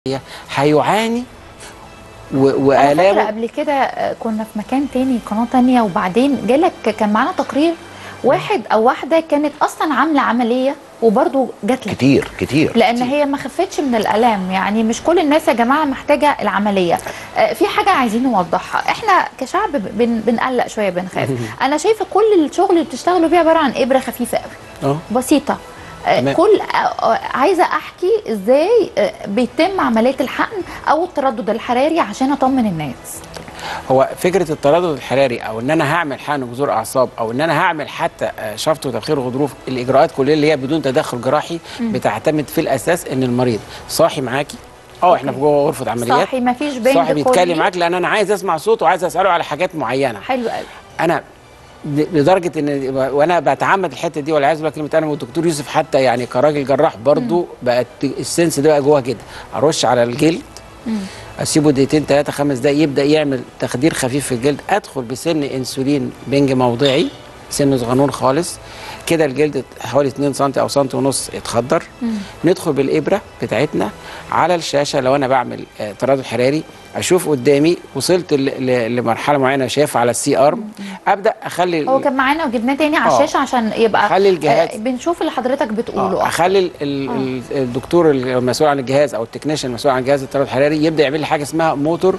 هيعاني و- انا فاكره والامه قبل كده آه، كنا في مكان تاني قناه تانية وبعدين جالك كان معانا تقرير واحد او واحده كانت اصلا عامله عمليه وبرضه جات لك كتير كتير لان كتير. هي ما خفتش من الالام يعني مش كل الناس يا جماعه محتاجه العمليه آه، في حاجه عايزين نوضحها احنا كشعب بن بنقلق شويه بنخاف انا شايفه كل الشغل اللي بتشتغلوا بيه عباره عن ابره خفيفه قوي اه بسيطه آه، تمام. كل آه، آه، عايزه احكي ازاي آه، بيتم عمليه الحقن او التردد الحراري عشان اطمن الناس هو فكره التردد الحراري او ان انا هعمل حقن جذور اعصاب او ان انا هعمل حتى آه، شفط وتبخير غضروف الاجراءات كلها اللي هي بدون تدخل جراحي بتعتمد في الاساس ان المريض صاحي معاكي اه احنا في جوه غرفه عمليات صاحي ما فيش بنج صاحي بيتكلم كلي. معاك لان انا عايز اسمع صوته وعايز اساله على حاجات معينه حلو قوي انا ل- لدرجه ان وانا بتعمد الحته دي والعياذ بالله كلمه انا والدكتور يوسف حتى يعني كراجل جراح برضو بقت السنس ده بقى جوه كده ارش على الجلد اسيبه دقيقتين ثلاثه خمس دقايق يبدا يعمل تخدير خفيف في الجلد ادخل بسن انسولين بنج موضعي سن صغنون خالص كده الجلد حوالي 2 سم او سم ونص يتخدر ندخل بالابره بتاعتنا على الشاشه لو انا بعمل آه، تردد حراري اشوف قدامي وصلت ل- ل- لمرحله معينه شايفها على السي ارم ابدا اخلي هو كان معانا وجبناه تاني على آه. الشاشه عشان يبقى خلي الجهاز- آه، بنشوف اللي حضرتك بتقوله آه، اخلي ال- ال- ال- الدكتور المسؤول عن الجهاز او التكنيشن المسؤول عن جهاز التردد الحراري يبدا يعمل لي حاجه اسمها موتور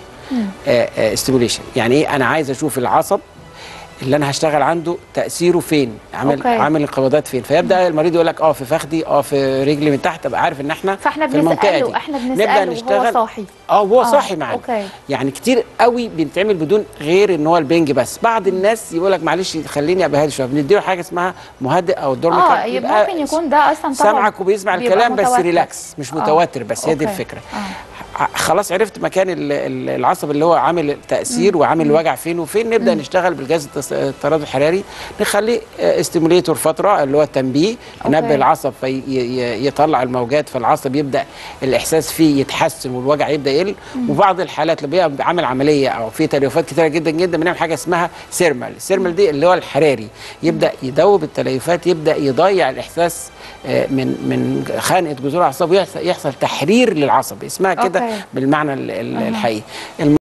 ستيموليشن يعني ايه انا عايز اشوف العصب اللي انا هشتغل عنده تاثيره فين عامل أوكي. عامل انقباضات فين فيبدا المريض يقول لك اه في فخدي اه في رجلي من تحت ابقى عارف ان احنا فاحنا في المنطقه بنساله دي احنا نبدا بنساله وهو نشتغل صاحي اه وهو آه، صاحي معانا أوكي. يعني كتير قوي بيتعمل بدون غير ان هو البنج بس بعض الناس يقول لك معلش خليني ابقى هادي شويه بنديله حاجه اسمها مهدئ او الدورميكال اه يبقى ممكن يكون ده اصلا طبعا سامعك وبيسمع بيبقى الكلام بس متوتر. ريلاكس مش آه. متوتر بس هي دي أوكي. الفكره آه. ع- خلاص عرفت مكان ال- ال- العصب اللي هو عامل التاثير وعامل الوجع فين وفين نبدا نشتغل بالجهاز التص- التردد الحراري نخليه استيموليتور فتره اللي هو التنبيه أوكي. ينبه العصب فيطلع الموجات فالعصب يبدا الاحساس فيه يتحسن والوجع يبدا يقل وبعض الحالات اللي بيبقى عامل عمليه او في تليفات كتيره جدا جدا بنعمل حاجه اسمها سيرمال السيرمال دي اللي هو الحراري يبدا يدوب التليفات يبدا يضيع الاحساس آه، من من خنقه جذور الاعصاب ويحصل يحصل تحرير للعصب اسمها كده أوكي. بالمعنى ال- ال- أها. الحقيقي